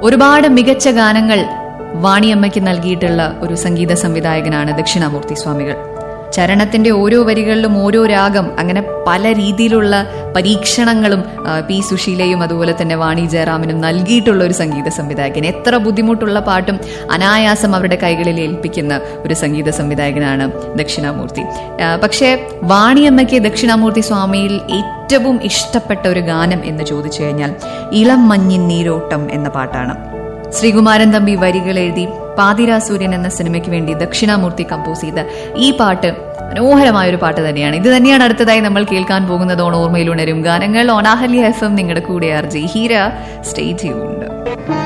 ഒരുപാട് മികച്ച ഗാനങ്ങൾ വാണിയമ്മയ്ക്ക് നൽകിയിട്ടുള്ള ഒരു സംഗീത സംവിധായകനാണ് ദക്ഷിണാമൂർത്തി സ്വാമികൾ ചരണത്തിന്റെ ഓരോ വരികളിലും ഓരോ രാഗം അങ്ങനെ പല രീതിയിലുള്ള പരീക്ഷണങ്ങളും ആ, പി സുശീലയും അതുപോലെ തന്നെ വാണി ജയറാമിനും നൽകിയിട്ടുള്ള ഒരു സംഗീത സംവിധായകൻ എത്ര ബുദ്ധിമുട്ടുള്ള പാട്ടും അനായാസം അവരുടെ കൈകളിൽ ഏൽപ്പിക്കുന്ന ഒരു സംഗീത സംവിധായകനാണ് ദക്ഷിണാമൂർത്തി ആ, പക്ഷേ വാണിയമ്മയ്ക്ക് ദക്ഷിണാമൂർത്തി സ്വാമിയിൽ ഏറ്റവും ഇഷ്ടപ്പെട്ട ഒരു ഗാനം എന്ന് ചോദിച്ചു കഴിഞ്ഞാൽ ഇളം മഞ്ഞിൻ നീരോട്ടം എന്ന പാട്ടാണ് ശ്രീകുമാരൻ തമ്പി വരികൾ എഴുതി പാതിരാസൂര്യൻ എന്ന സിനിമയ്ക്ക് വേണ്ടി ദക്ഷിണാമൂർത്തി കമ്പോസ് ചെയ്ത ഈ പാട്ട് മനോഹരമായ ഒരു പാട്ട് തന്നെയാണ് ഇത് തന്നെയാണ് അടുത്തതായി നമ്മൾ കേൾക്കാൻ പോകുന്നത് ഓൺ ഓർമ്മയിൽ ഉണരും ഗാനങ്ങൾ ഓണാഹല്യ എഫ് എം നിങ്ങളുടെ കൂടെ ആർജി ഹീര സ്റ്റേ ട്യൂൺഡ്